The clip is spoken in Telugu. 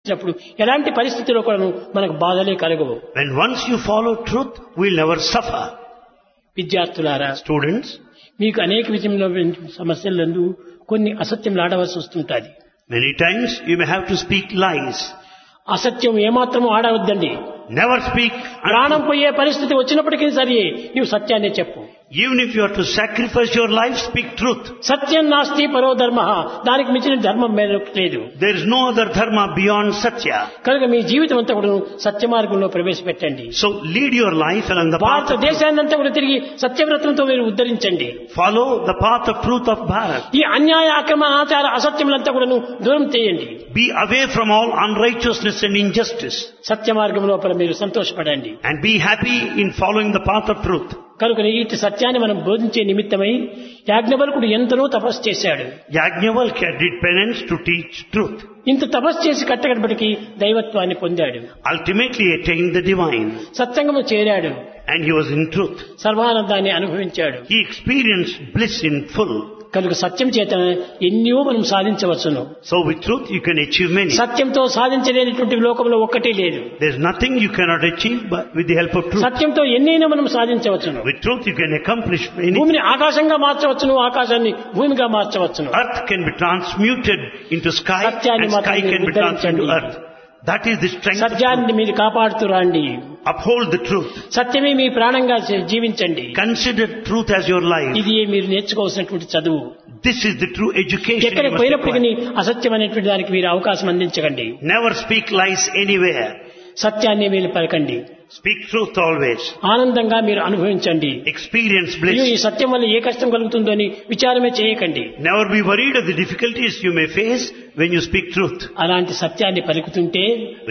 వచ్చినప్పుడు ఎలాంటి పరిస్థితిలో కూడా మనకు బాధలే కలగవు When once you follow truth, we'll never suffer. విద్యార్థులారా Students, మీకు అనేక విధంలో సమస్యలందు కొన్ని అసత్యం ఆడవలసి వస్తుంటుంది many times you may have to speak lies. అసత్యం ఏమాత్రము ఆడవద్దండి Never speak. ప్రాణం పోయే పరిస్థితి వచ్చినప్పటికీ సరే నీవు సత్యాన్ని చెప్పు Even if you are to sacrifice your life, speak truth. సత్యం నాస్తి పరో ధర్మ దానికి మించిన ధర్మం మరొకటి లేదు There is no other dharma beyond Satya. కనుక మీ జీవితం అంతా కూడా సత్య మార్గంలో ప్రవేశపెట్టండి So lead your life along the path of truth. భారతదేశాన్ని అంతా కూడా తిరిగి సత్యవ్రతంతో మీరు ఉద్ధరించండి Follow the path of truth of Bharat. ఈ అన్యాయ అక్రమ ఆచార అసత్యములంతా కూడా దూరం చేయండి Be away from all unrighteousness and injustice. సత్య మార్గం లోపల మీరు సంతోషపడండి And be happy in following the path of truth. కనుక ఇటు సత్యాన్ని మనం బోధించే నిమిత్తమై యాజ్ఞవల్కుడు ఎంతనో తపస్సు చేశాడు Yajnavalkya did penance to teach truth. ఇంత తపస్సు చేసి కట్టగడపటికి దైవత్వాన్ని పొందాడు Ultimately attained the divine. సత్సంగము చేరాడు And he was in truth. సర్వానందాన్ని అనుభవించాడు He experienced bliss in full. కనుక సత్యం చేత ఎన్నో మనం సాధించవచ్చును So with truth you can achieve many. సత్యంతో సాధించలేనటువంటి లోకంలో ఒక్కటే లేదు There's nothing you cannot achieve but with the help of truth. సత్యంతో ఎన్నైనా మనం సాధించవచ్చును With truth you can accomplish many. భూమిని ఆకాశంగా మార్చవచ్చును ఆకాశాన్ని భూమిగా మార్చవచ్చును Earth can be transmuted into sky సత్యాన్ని and sky మాత్రం can be transmuted to ఉద్ధరించండి. earth. That is the strength of truth. సత్యాన్ని మీరు కాపాడుతూ రండి Uphold the truth. సత్యమే మీ ప్రాణంగా జీ- జీవించండి Consider truth as your life. ఇది మీరు నేర్చుకోవాల్సినటువంటి చదువు This is the true education you ఎక్కడికి must పోయినప్పటికీ acquire. అసత్యం అనేటువంటి దానికి మీరు అవకాశం అందించకండి Never speak lies anywhere. సత్యాన్ని మీరు పలకండి Speak truth always. ఆనందంగా మీరు అనుభవించండి Experience అయ్యో, ఈ bliss. సత్యం వల్ల ఏ కష్టం కలుగుతుందో అని విచారమే చేయకండి Never be worried of the difficulties you may face when you speak truth. అలాంటి సత్యాన్ని పలుకుతుంటే